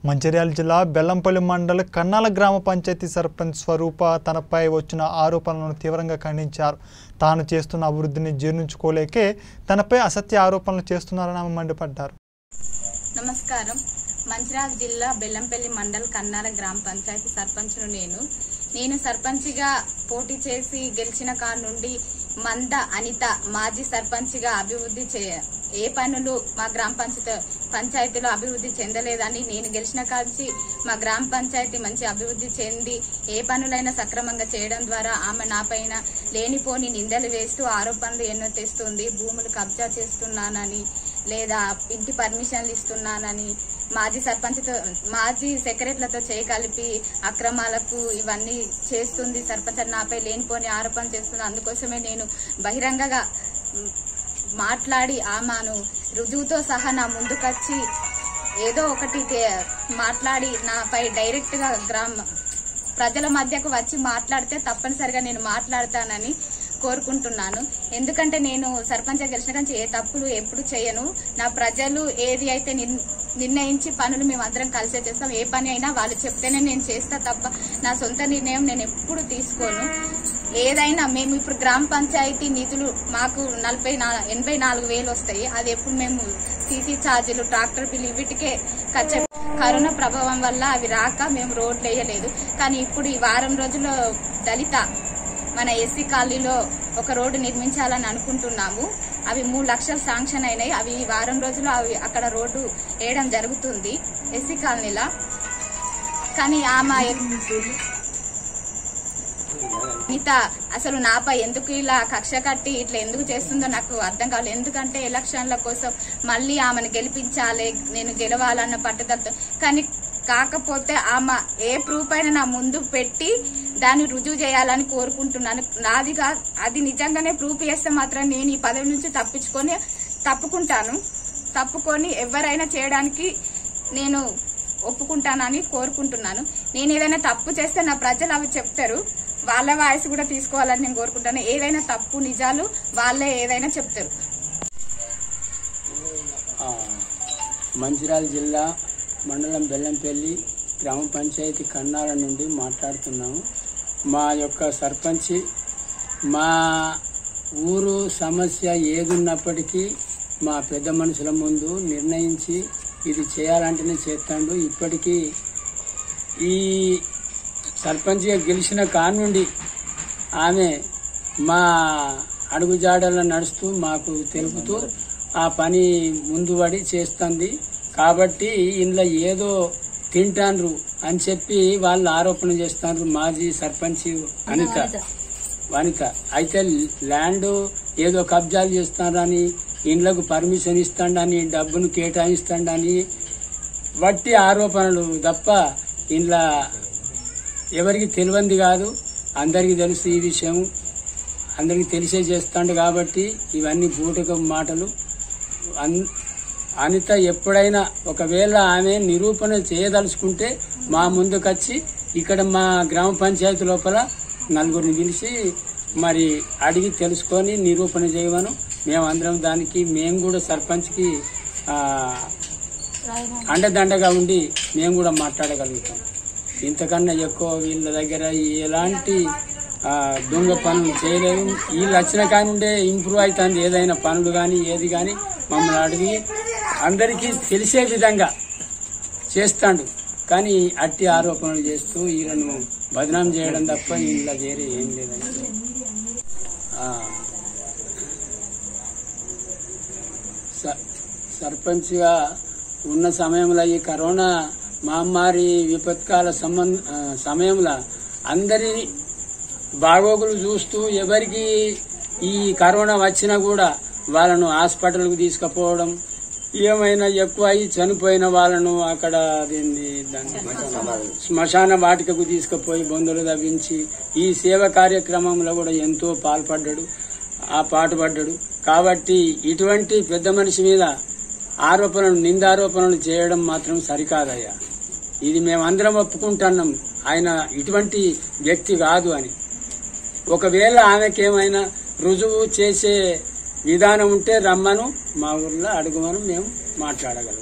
మంచిర్యాల జిల్లా బెల్లంపల్లి మండల కన్నాల గ్రామ పంచాయతీ సర్పంచ్ స్వరూప తనపై వచ్చిన ఆరోపణలను తీవ్రంగా ఖండించారు తాను చేస్తున్న అభివృద్ధిని జీర్ణించుకోలేకే తనపై అసత్య ఆరోపణలు చేస్తున్నారని ఆమె మండిపడ్డారు నమస్కారం మంచిర్యాల జిల్లా బెల్లంపల్లి మండల్ కన్నాల గ్రామ పంచాయతీ సర్పంచ్ను నేను నేను సర్పంచ్గా పోటీ చేసి గెలిచిన కాడ నుండి మంద అనిత మాజీ సర్పంచ్గా అభివృద్ధి చే ఏ పనులు మా గ్రామ పంచాయతీ పంచాయతీలో అభివృద్ధి చెందలేదని నేను గెలిచిన కాంచి మా గ్రామ పంచాయతీ మంచి అభివృద్ధి చెంది ఏ పనులైనా సక్రమంగా చేయడం ద్వారా ఆమె నాపైన లేనిపోని నిందలు వేస్తూ ఆరోపణలు ఎన్నో తెస్తుంది భూములు కబ్జా చేస్తున్నానని లేదా ఇంటి పర్మిషన్లు ఇస్తున్నానని మాజీ సర్పంచ్తో మాజీ సెక్రటరీలతో చేయగలిపి అక్రమాలకు ఇవన్నీ చేస్తుంది సర్పంచ్ అని నాపై లేనిపోని ఆరోపణ చేస్తుంది అందుకోసమే నేను బహిరంగంగా మ్, మాట్లాడి ఆమెను రుజువుతో సహా నా ముందుకొచ్చి ఏదో ఒకటి తే- మాట్లాడి నాపై డైరెక్ట్ గా గ్రామ ప్రజల మధ్యకు వచ్చి మాట్లాడితే తప్పనిసరిగా నేను మాట్లాడతానని కోరుకుంటున్నాను ఎందుకంటే నేను సర్పంచ్ గెలిచిన కానీ ఏ తప్పులు ఎప్పుడు చేయను నా ప్రజలు ఏది అయితే నిర్- నిర్ణయించి పనులు మేము అందరం కలిసే చేస్తాం ఏ పని అయినా వాళ్ళు చెప్తేనే నేను చేస్తా తప్ప నా సొంత నిర్ణయం నేను ఎప్పుడు తీసుకోను ఏదైనా మేము ఇప్పుడు గ్రామ పంచాయతీ నిధులు మాకు నలభై నా- ఎనభై నాలుగు వేలు వస్తాయి అది ఎప్పుడు మేము సీసీ ఛార్జీలు ట్రాక్టర్ బిల్లు వీటికే ఖర్చు కరోనా ప్రభావం వల్ల అవి రాక మేము రోడ్లు వేయలేదు కానీ ఇప్పుడు ఈ వారం రోజుల్లో దళిత మన ఎస్సీ కాలనీలో ఒక రోడ్డు నిర్మించాలని అనుకుంటున్నాము అవి మూడు లక్షలు శాంక్షన్ అయినాయి అవి ఈ వారం రోజులు అవి అక్కడ రోడ్డు వేయడం జరుగుతుంది ఎస్సీ కాలనీలో కానీ ఆమె మిగతా అసలు నాపై ఎందుకు ఇలా కక్ష కట్టి ఇట్లా ఎందుకు చేస్తుందో నాకు అర్థం కాలేదు ఎందుకంటే ఎలక్షన్ల కోసం మళ్ళీ ఆమెను గెలిపించాలి నేను గెలవాలన్న పట్టుదలతో కానీ కాకపోతే ఆమె ఏ ప్రూఫ్ అయినా నా ముందు పెట్టి దాన్ని రుజువు చేయాలని కోరుకుంటున్నాను నాది కా అది నిజంగానే ప్రూఫ్ చేస్తే మాత్రం నేను ఈ పదవి నుంచి తప్పించుకొని తప్పుకుంటాను తప్పుకొని ఎవరైనా చేయడానికి నేను ఒప్పుకుంటానని కోరుకుంటున్నాను నేను ఏదైనా తప్పు చేస్తే నా ప్రజలు అవి చెప్తారు వాళ్ళ వాయిస్ కూడా తీసుకోవాలని నేను కోరుకుంటాను ఏదైనా తప్పు నిజాలు వాళ్ళే ఏదైనా చెప్తారు ఆ, మంచిర్యాల జిల్లా మండలం బెల్లంపల్లి గ్రామ పంచాయతీ కన్నాల నుండి మాట్లాడుతున్నాము మా యొక్క సర్పంచి మా ఊరు సమస్య ఏదున్నప్పటికీ మా పెద్ద మనుషుల ముందు నిర్ణయించి ఇది చేయాలంటేనే చేస్తాడు ఇప్పటికీ ఈ సర్పంచ్గా గెలిచిన కానుండి ఆమె మా అడుగుజాడల్లో నడుస్తూ మాకు తెలుపుతూ ఆ పని ముందు పడి చేస్తుంది కాబట్టి ఇందులో ఏదో తింటాన్రు అని చెప్పి వాళ్ళు ఆరోపణ చేస్తారు మాజీ సర్పంచ్ అనిత వనిత అయితే ల్యాండ్ ఏదో కబ్జాలు చేస్తారని ఇండ్లకు పర్మిషన్ ఇస్తాడని డబ్బును కేటాయిస్తాడని వట్టి ఆరోపణలు తప్ప ఇంట్లో ఎవరికి తెలియంది కాదు అందరికీ తెలుసు ఈ విషయం అందరికీ తెలిసే చేస్తాడు కాబట్టి ఇవన్నీ బూటక మాటలు అన్- అనిత ఎప్పుడైనా ఒకవేళ ఆమె నిరూపణ చేయదలుచుకుంటే మా ముందుకొచ్చి ఇక్కడ మా గ్రామ పంచాయతీ లోపల నలుగురిని పిలిచి మరి అడిగి తెలుసుకొని నిరూపణ చేయమను మేమందరం దానికి మేము కూడా సర్పంచ్కి ఆ, అండదండగా ఉండి మేము కూడా మాట్లాడగలుగుతాం ఇంతకన్నా ఎక్కువ వీళ్ళ దగ్గర ఎలాంటి ఆ, దొంగ పనులు చేయలేము వీళ్ళు వచ్చిన కాని ఉండే ఇంప్రూవ్ అవుతుంది ఏదైనా పనులు కానీ ఏది కానీ మమ్మల్ని అడిగి అందరికీ తెలిసే విధంగా చేస్తాడు కానీ అట్టి ఆరోపణలు చేస్తూ వీళ్ళను బదనాం చేయడం తప్ప వీళ్ళ వేరే ఏం లేదండి ఆ, స- సర్పంచ్గా ఉన్న సమయంలో ఈ కరోనా మహమ్మారి విపత్కాల సంబంధ ఆ, సమయంలో అందరి బాగోగులు చూస్తూ ఎవరికి ఈ కరోనా వచ్చినా కూడా వాళ్ళను హాస్పిటల్కు తీసుకుపోవడం ఏమైనా ఎక్కువ అయి చనిపోయిన వాళ్ళను అక్కడ అదేంది దాన్ని శ్మశాన వాటికకు తీసుకుపోయి బొందులు తవ్వించి ఈ సేవ కార్యక్రమంలో కూడా ఎంతో పాల్పడ్డాడు ఆ పాటుపడ్డాడు కాబట్టి ఇటువంటి పెద్ద మనిషి మీద ఆరోపణలు నిందారోపణలు చేయడం మాత్రం సరికాదయ్యా ఇది మేమందరం ఒప్పుకుంటున్నాం ఆయన ఇటువంటి వ్యక్తి కాదు అని ఒకవేళ ఆమెకేమైనా రుజువు చేసే విధానం ఉంటే రమ్మను మా ఊర్లో అడుగుమను మేము మాట్లాడగలం